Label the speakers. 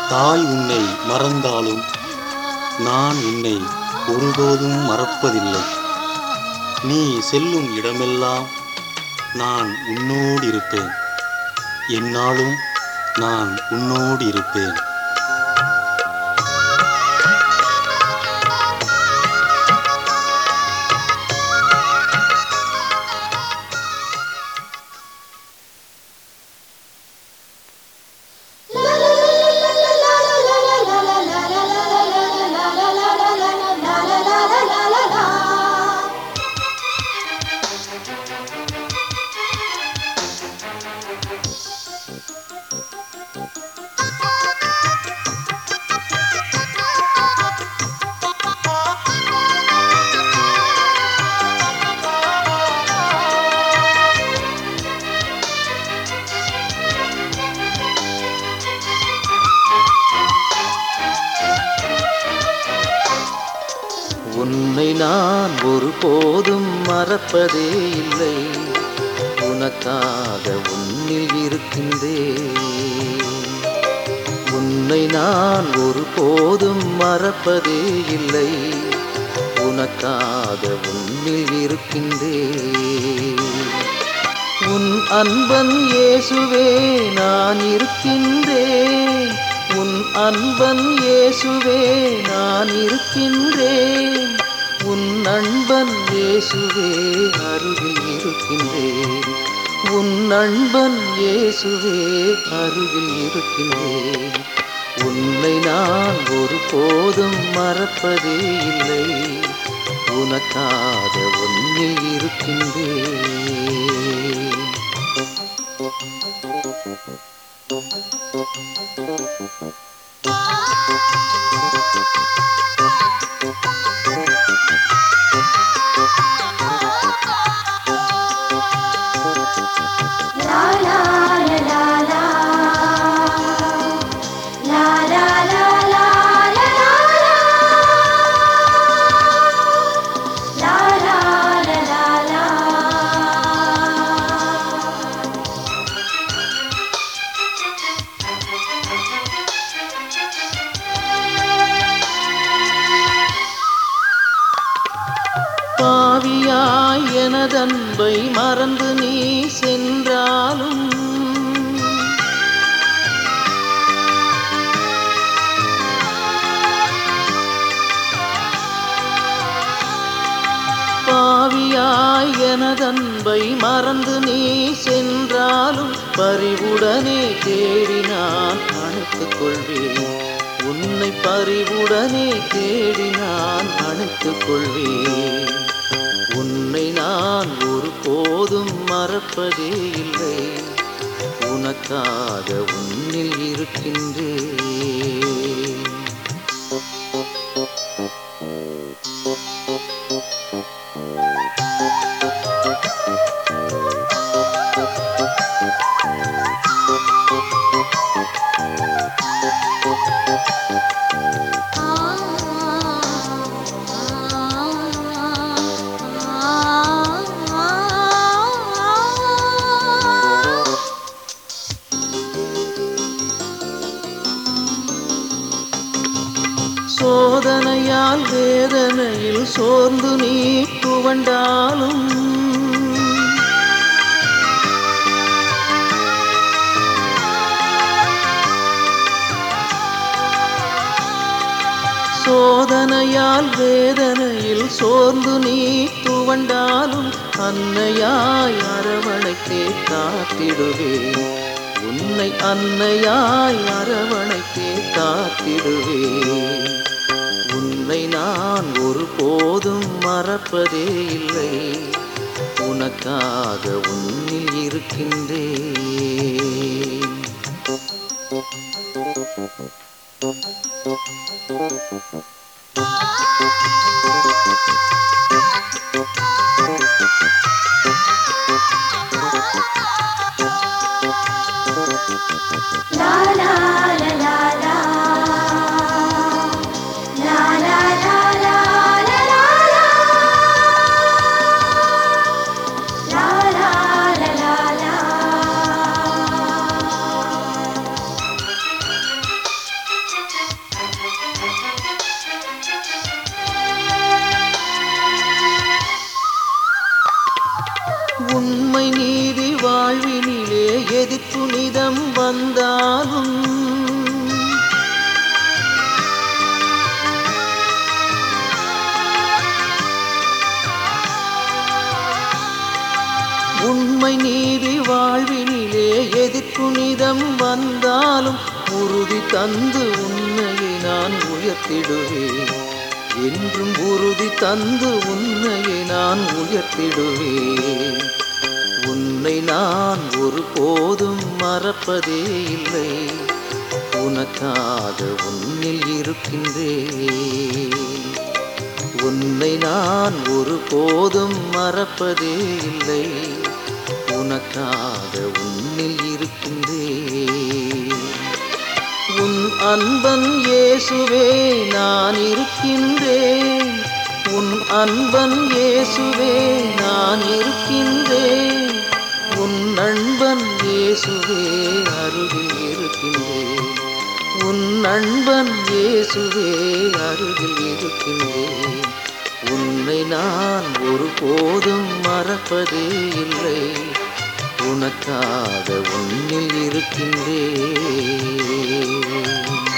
Speaker 1: தாய் உன்னை மறந்தாலும் நான் உன்னை ஒருபோதும் மறப்பதில்லை நீ செல்லும் இடமெல்லாம் நான் உன்னோடு இருப்பேன் என்னாலும் நான் உன்னோடு இருப்பேன்
Speaker 2: உன்னை நான் ஒருபோதும் மறப்பதே இல்லை உனக்காக உன்னில் இருக்கின்றேன் உன்னை நான் ஒருபோதும் மறப்பதே இல்லை உனக்காக உன்னில் இருக்கின்றேன் உன் அன்பன் இயேசுவே நான் இருக்கின்றேன் உன் அன்பன் இயேசுவே நான் இருக்கின்றேன் உன் நண்பன் இயேசுவே அருகில் இருக்கின்றேன் உன் நண்பன் இயேசுவே அருகில் இருக்கின்றேன் உன்னை நான் ஒருபோதும் மறப்பதே இல்லை உனக்காக உன்னில் இருக்கின்றேன் பாவியாய் எனதன்பை மறந்து நீ சென்றாலும் பாவியாய் எனதன்பை மறந்து நீ சென்றாலும் பறிவுடனே தேடி நான் அணைத்துக் கொள்வேன் உன்னை பறிவுடனே தேடி நான் அணைத்துக் கொள்வேன் உன்னை நான் ஒருபோதும் மறப்பதே இல்லை உனக்காக உன்னில் இருக்கின்றேன் சோதனையால் வேதனையில் சோர்ந்து நீ துவண்டாலும் சோதனையால் வேதனையில் சோர்ந்து நீ துவண்டாலும் அன்னையாய் அரவணைத்தே காத்திடுவேன் உன்னை அன்னையாய் அரவணைத்தே காத்திடுவேன் உன்னை நான் ஒருபோதும் மறப்பதே இல்லை உனக்காக உன்னில் இருக்கின்றேன் என்னிடம் வந்தாலும் உறுதி தந்து உன்னையை நான் உயர்த்திடுவேன் என்றும் உறுதி தந்து உன்னையை நான் உயர்த்திடுவேன் உன்னை நான் ஒருபோதும் மறப்பதே இல்லை உனக்காக உன்னில் இருக்கின்றேன் உன்னை நான் ஒருபோதும் மறப்பதே இல்லை உனக்காக உன்னில் இருக்கின்றேன் உன் அன்பன் இயேசுவே நான் இருக்கின்றேன் உன் அன்பன் இயேசுவே நான் இருக்கின்றேன் உன் நண்பன் இயேசுவே அருகில் இருக்கின்றேன் உன் நண்பன் இயேசுவே அருகில் இருக்கின்றேன் உன்னை நான் ஒருபோதும் மறப்பதே இல்லை உனக்காக உன்னில் இருக்கின்றேன்